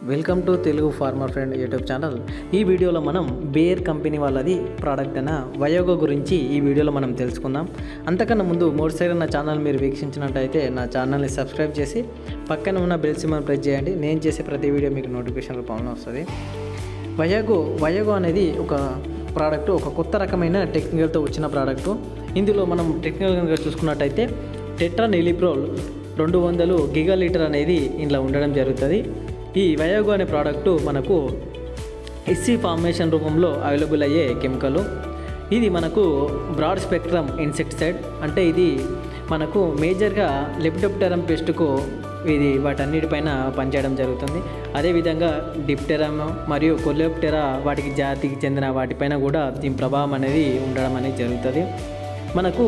welcome to Telugu farmer friend YouTube channel ఈ వీడియోలో మనం బేర్ కంపెనీ వాళ్ళది ప్రోడక్ట్ అయిన వయోగో గురించి ఈ వీడియోలో మనం తెలుసుకుందాం అంతకన్నా ముందు మూడుసారి నా ఛానల్ మీరు వీక్షించినట్టయితే నా ఛానల్ని సబ్స్క్రైబ్ చేసి పక్కన ఉన్న బెల్ సిమ్మని ప్రెస్ చేయండి నేను చేసే ప్రతి వీడియో మీకు నోటిఫికేషన్ రూపంలో వస్తుంది వయోగో వయోగో అనేది ఒక ప్రోడక్ట్ ఒక కొత్త రకమైన టెక్నికల్తో వచ్చిన ప్రోడక్ట్ ఇందులో మనం టెక్నికల్ కనుక చూసుకున్నట్టయితే టెట్రా నెలిప్రోల్ రెండు వందలు గిగా లీటర్ అనేది ఇందులో ఉండడం జరుగుతుంది ఈ వయోగో అనే ప్రోడక్ట్ మనకు ఎస్సీ ఫార్మేషన్ రూపంలో అవైలబుల్ అయ్యే కెమికల్ ఇది మనకు బ్రాడ్ స్పెక్ట్రమ్ ఇన్సెక్టిసైడ్ అంటే ఇది మనకు మేజర్గా లెప్టోప్టెరమ్ పెస్ట్కు ఇది వాటన్నిటిపైన పనిచేయడం జరుగుతుంది అదేవిధంగా డిప్టెరమ్ మరియు కొలెప్టెరా వాటికి జాతికి చెందిన వాటిపైన కూడా దీని ప్రభావం అనేది ఉండడం అనేది జరుగుతుంది మనకు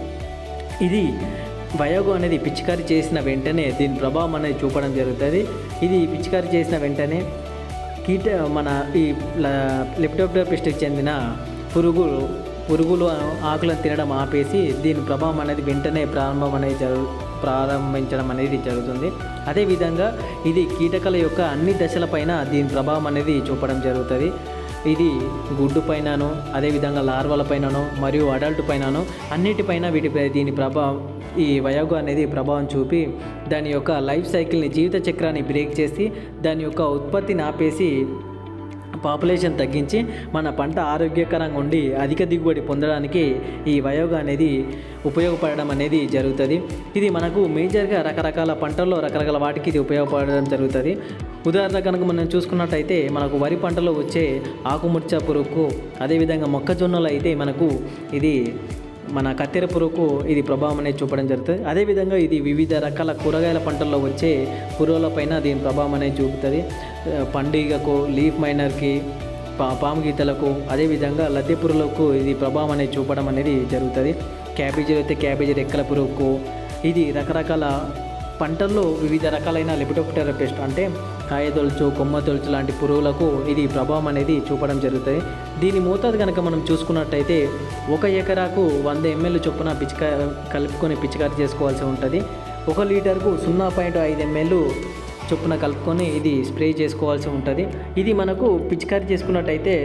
ఇది వయోగో అనేది పిచికారి చేసిన వెంటనే దీని ప్రభావం అనేది చూపడం జరుగుతుంది ఇది పిచికారి చేసిన వెంటనే కీట మన ఈ లెప్టోప్టర్ పెస్ట్కి చెందిన పురుగులు పురుగులు ఆకులను తినడం ఆపేసి దీని ప్రభావం అనేది వెంటనే ప్రారంభం అనేది జరుగు ప్రారంభించడం అనేది జరుగుతుంది అదేవిధంగా ఇది కీటకాల యొక్క అన్ని దశలపైన దీని ప్రభావం అనేది చూపడం జరుగుతుంది ఇది గుడ్డు పైనను అదేవిధంగా లార్వల పైనను మరియు అడల్ట్ పైనను అన్నిటిపైన వీటిపై దీని ప్రభావం ఈ వయోగో అనేది ప్రభావం చూపి దాని యొక్క లైఫ్ సైకిల్ని జీవిత చక్రాన్ని బ్రేక్ చేసి దాని యొక్క ఉత్పత్తిని ఆపేసి పాపులేషన్ తగ్గించి మన పంట ఆరోగ్యకరంగా ఉండి అధిక దిగుబడి పొందడానికి ఈ వయోగా అనేది ఉపయోగపడడం అనేది జరుగుతుంది ఇది మనకు మేజర్గా రకరకాల పంటల్లో రకరకాల వాటికి ఇది ఉపయోగపడడం జరుగుతుంది ఉదాహరణ కనుక మనం చూసుకున్నట్టయితే మనకు వరి పంటలో వచ్చే ఆకుముర్చ పురుగుకు అదేవిధంగా మొక్కజొన్నలు అయితే మనకు ఇది మన కత్తెర పురుగుకు ఇది ప్రభావం అనేది చూపడం జరుగుతుంది అదేవిధంగా ఇది వివిధ రకాల కూరగాయల పంటల్లో వచ్చే పురుగుల పైన దీని ప్రభావం అనేది చూపుతుంది పండుగకు లీఫ్ మైనర్కి పా పాము గీతలకు అదేవిధంగా లద్దె పురుగులకు ఇది ప్రభావం అనేది చూపడం అనేది జరుగుతుంది క్యాబేజీ అయితే క్యాబేజీ రెక్కల పురుగుకు ఇది రకరకాల పంటల్లో వివిధ రకాలైన లిపిటోప్టెరా పెస్ట్ అంటే కాయదొలుచు కొమ్మ తొలుచు లాంటి పురుగులకు ఇది ప్రభావం అనేది చూపడం జరుగుతుంది దీని మోతాదు కనుక మనం చూసుకున్నట్టయితే ఒక ఎకరాకు వంద ఎంఎల్ చొప్పున పిచికా కలుపుకొని పిచికారి చేసుకోవాల్సి ఉంటుంది ఒక లీటర్కు సున్నా పాయింట్ ఐదు ఎంఎల్ చొప్పున కలుపుకొని ఇది స్ప్రే చేసుకోవాల్సి ఉంటుంది ఇది మనకు పిచికారి చేసుకున్నట్టయితే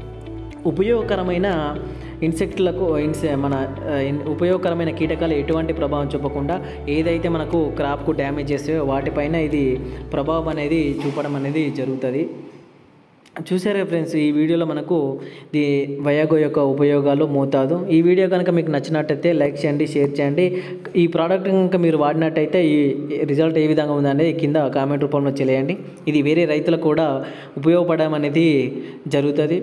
ఉపయోగకరమైన ఇన్సెక్ట్లకు ఇన్సె మన ఆ, ఇన్- ఉపయోగకరమైన కీటకాలు ఎటువంటి ప్రభావం చూపకుండా ఏదైతే మనకు క్రాప్కు డ్యామేజ్ చేస్తాయో వాటిపైన ఇది ప్రభావం అనేది చూపడం అనేది జరుగుతుంది చూసారా ఫ్రెండ్స్ ఈ వీడియోలో మనకు ది వయాగో యొక్క ఉపయోగాలు మోతాదు ఈ వీడియో కనుక మీకు నచ్చినట్టయితే లైక్ చేయండి షేర్ చేయండి ఈ ప్రోడక్ట్ కనుక మీరు వాడినట్టయితే ఈ రిజల్ట్ ఏ విధంగా ఉందనేది కింద కామెంట్ రూపంలో తెలియండి ఇది వేరే రైతులకు కూడా ఉపయోగపడడం అనేది జరుగుతుంది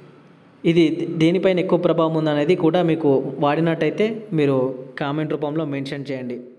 ఇది దేనిపైన ఎక్కువ ప్రభావం ఉందనేది కూడా మీకు వాడినట్టయితే మీరు కామెంట్ రూపంలో మెన్షన్ చేయండి